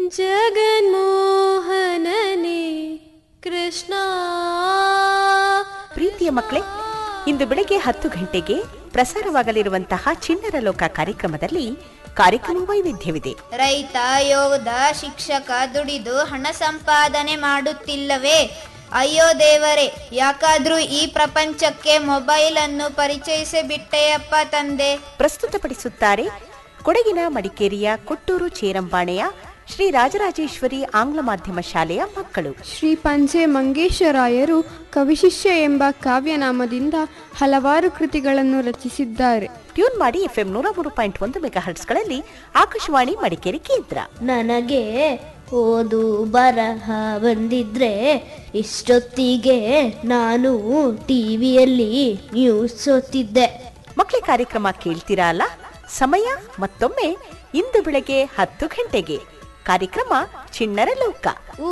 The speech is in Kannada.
ಜಗನ್ಮೋಹನನೇ ಕೃಷ್ಣ ಪ್ರೀತಿಯ ಮಕ್ಕಳೇ ಇಂದು ಬೆಳಗ್ಗೆ ಹತ್ತು ಗಂಟೆಗೆ ಪ್ರಸಾರವಾಗಲಿರುವಂತಹ ಚಿಣ್ಣರ ಲೋಕ ಕಾರ್ಯಕ್ರಮದಲ್ಲಿ ಕಾರ್ಯಕ್ರಮ ವೈವಿಧ್ಯವಿದೆ ರೈತ ಯೋಧ ಶಿಕ್ಷಕ ದುಡಿದು ಹಣ ಸಂಪಾದನೆ ಮಾಡುತ್ತಿಲ್ಲವೇ ಅಯ್ಯೋ ದೇವರೇ ಯಾಕಾದ್ರೂ ಈ ಪ್ರಪಂಚಕ್ಕೆ ಮೊಬೈಲ್ ಅನ್ನು ಪರಿಚಯಿಸಿ ಬಿಟ್ಟೆಯಪ್ಪ ತಂದೆ ಪ್ರಸ್ತುತಪಡಿಸುತ್ತಾರೆ ಕೊಡಗಿನ ಮಡಿಕೇರಿಯ ಕೊಟ್ಟೂರು ಚೇರಂಬಾಣೆಯ ಶ್ರೀ ರಾಜರಾಜೇಶ್ವರಿ ಆಂಗ್ಲ ಮಾಧ್ಯಮ ಶಾಲೆಯ ಮಕ್ಕಳು ಶ್ರೀ ಪಂಚೆ ಮಂಗೇಶರಾಯರು ಕವಿಶಿಷ್ಯ ಎಂಬ ಕಾವ್ಯನಾಮದಿಂದ ಹಲವಾರು ಕೃತಿಗಳನ್ನು ರಚಿಸಿದ್ದಾರೆ ಟ್ಯೂನ್ ಮಾಡಿ ಎಫ್ಎಂ ನೂರ ಮೂರು ಪಾಯಿಂಟ್ ಒಂದು ಮೆಗಾ ಹರ್ಟ್ಸ್ಗಳಲ್ಲಿ ಆಕಾಶವಾಣಿ ಮಡಿಕೇರಿ ಕೇಂದ್ರ ನನಗೆ ಓದು ಬರಹ ಬಂದಿದ್ರೆ ಇಷ್ಟೊತ್ತಿಗೆ ನಾನು ಟಿವಿಯಲ್ಲಿ ನ್ಯೂಸ್ ಓದ್ತಿದ್ದೆ ಮಕ್ಕಳ ಕಾರ್ಯಕ್ರಮ ಕೇಳ್ತೀರಾ ಅಲ್ಲ ಸಮಯ ಮತ್ತೊಮ್ಮೆ ಇಂದು ಬೆಳಗ್ಗೆ ಹತ್ತು ಗಂಟೆಗೆ ಕಾರ್ಯಕ್ರಮ ಚಿಣ್ಣರ ಲೋಕ